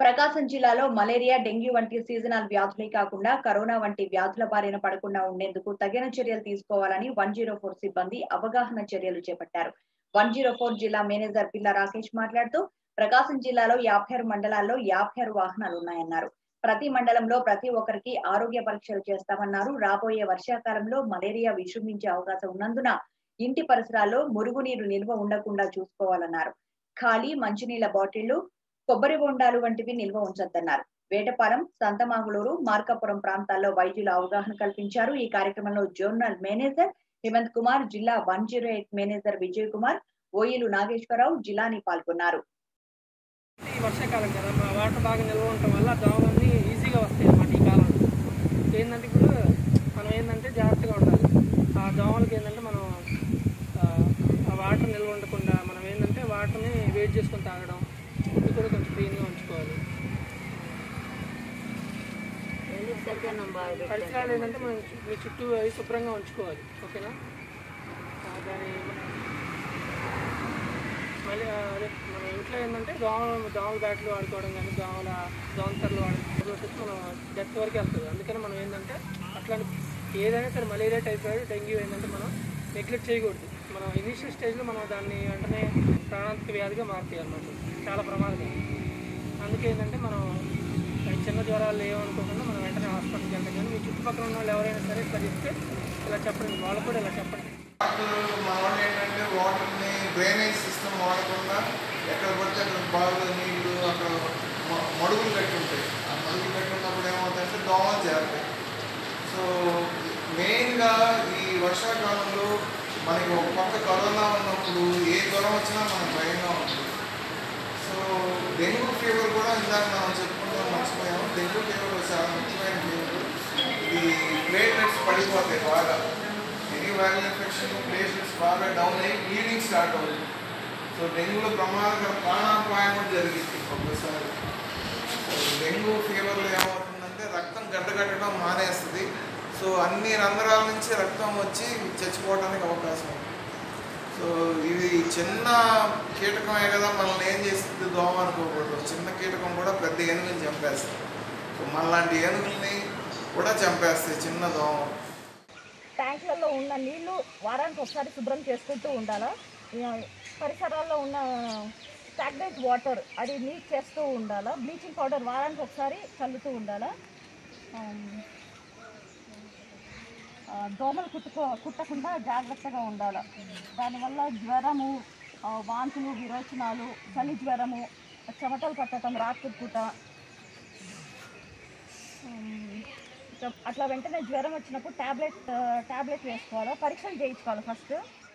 ప్రకాశం జిల్లాలో malaria dengue వంటి seasonal వ్యాధులే కాకుండా కరోనా వంటి వ్యాధుల బారిన పడకుండా ఉండేందుకు తగిన చర్యలు తీసుకోవాలని వన్ జీరో ఫోర్ సిబ్బంది అవగాహన చర్యలు చేపట్టారు వన్ జీరో ఫోర్ జిల్లా మేనేజర్ పిల్ల రాకేష్ మాట్లాడుతూ ప్రకాశం జిల్లాలో యాభై ఆరు మండలాల్లో యాభై ఆరు వాహనాలు ఉన్నాయన్నారు ప్రతి మండలంలో ప్రతి ఒక్కరికి ఆరోగ్య పరీక్షలు చేస్తామన్నారు రాబోయే వర్షాకాలంలో మలేరియా విజృంభించే అవకాశం ఉన్నందున ఇంటి పరిసరాల్లో మురుగునీరు నిల్వ ఉండకుండా చూసుకోవాలన్నారు ఖాళీ మంచినీళ్ల బాటిళ్లు కొబ్బరి బొండాలు వంటివి నిల్వ ఉంచొద్దన్నారు వేటపాలెం సంతమాగులూరు మార్కాపురం ప్రాంతాల్లో వైద్యులు అవగాహన కల్పించారు ఈ కార్యక్రమంలో జోనల్ మేనేజర్ హేమంత్ కుమార్ జిల్లా one zero eight manager Vijay Kumar ఓయిలు నాగేశ్వరరావు జిల్లాని పాల్గొన్నారు ఈ వర్షాకాలం కదా మా వాటర్ బాగా నిల్వ ఉండటం వల్ల దోమలన్నీ ఈజీగా వస్తాయి అన్నమాట ఈ కాలం ఏంటంటే ఇప్పుడు మనం ఏంటంటే జాగ్రత్తగా ఉండాలి ఆ దోమలకి ఏంటంటే మనం ఆ, ఆ వాటర్ నిల్వ ఉండకుండా మనం ఏంటంటే వాటర్ని వేడి చేసుకొని తాగడం ఫుడ్ కూడా కొంచెం క్లీన్గా ఉంచుకోవాలి పరిసరాలు ఏంటంటే మనం చు- మీ చుట్టూ అవి శుభ్రంగా ఉంచుకోవాలి ఓకేనా ఆ, దాని మళ్ళీ ఆ, అదే మన ఇంట్లో ఏంటంటే దోమల దోమల బ్యాట్లు వాడుకోవడం కానీ దోమల దోమతరలు వాడుకోవడం వచ్చేసి మనం డెత్ వరకు వెళ్తుంది అందుకని మనం ఏంటంటే అట్లాంటి ఏదైనా సరే మలేరియా టైఫాయిడ్ డెంగ్యూ ఏంటంటే మనం నెగ్లెక్ట్ చేయకూడదు మనం ఇనిషియల్ స్టేజ్లో మనం దాన్ని వెంటనే ప్రాణాంతక వ్యాధిగా మారుతాయి అన్నమాట చాలా ప్రమాదం అందుకే ఏంటంటే మనం ఈ చిన్న జ్వరాలు ఏమనుకోకుండా మనం వెంటనే హాస్పిటల్కి వెళ్తాం కానీ మీ చుట్టుపక్కల ఉన్న వాళ్ళు ఎవరైనా సరే ఇట్లా చెప్తే ఇలా చెప్పండి వాళ్ళు కూడా ఇలా చెప్పండి వాటర్ మా వాళ్ళు ఏంటంటే వాటర్ని డ్రైనేజ్ సిస్టమ్ వాడకుండా ఎక్కడ పడితే అక్కడ బాగా నీళ్లు అక్కడ మ- మడుగులు కట్టి ఉంటాయి ఆ మడుగులు కట్టి ఉన్నప్పుడు ఏమవుతాయంటే దోమలు చేరుతాయి సో మెయిన్గా ఈ వర్షాకాలంలో మనకి ఒక పక్క కరోనా ఉన్నప్పుడు ఏ జ్వరం వచ్చినా మనకు భయంగా ఉంటుంది సో డెంగ్యూ ఫీవర్ కూడా ఇందాక మనం చెప్పుకుంటాం మర్చిపోయాము డెంగ్యూ ఫీవర్ చాలా ముఖ్యమైన ఫీవర్ ఇది ప్లేట్లెట్స్ పడిపోతాయి బాగా ఎనీ వైరల్ ఇన్ఫెక్షన్ ప్లేట్లెట్స్ బాగా డౌన్ అయ్యి బ్లీడింగ్ స్టార్ట్ అవుతుంది సో డెంగ్యూలో ప్రమాదకర ప్రాణాపాయం కూడా జరిగింది ఒక్కసారి సో డెంగ్యూ ఫీవర్లో ఏమవుతుందంటే రక్తం గడ్డగట్టడం మానేస్తుంది సో అన్ని రంధ్రాల నుంచి రక్తం వచ్చి చచ్చిపోవడానికి అవకాశం ఉంది సో ఇది చిన్న కీటకమే కదా మనల్ని ఏం చేస్తుంది దోమ అనుకోకూడదు చిన్న కీటకం కూడా పెద్ద ఏనుగుని చంపేస్తుంది సో మనలాంటి ఏనుగుల్ని కూడా చంపేస్తాయి చిన్న దోమ ట్యాంకులలో ఉన్న నీళ్లు వారానికి ఒకసారి శుభ్రం చేసుకుంటూ ఉండాలా ఇక పరిసరాల్లో ఉన్న స్టాగ్నెంట్ వాటర్ అది నీట్ చేస్తూ ఉండాలా బ్లీచింగ్ పౌడర్ వారానికి ఒకసారి చల్లుతూ ఉండాలా ఆమ్, ఆ, దోమలు కుట్టుకో కుట్టకుండా జాగ్రత్తగా ఉండాలి దానివల్ల జ్వరము ఆ, వాంతులు విరోచనాలు చలి జ్వరము చెమటలు పట్టడం రాత్రి పూట ఉమ్, ఇట్లా- అట్లా వెంటనే జ్వరం వచ్చినప్పుడు టాబ్లెట్ టాబ్లెట్ వేసుకోవాలి పరీక్షలు చేయించుకోవాలి ఫస్ట్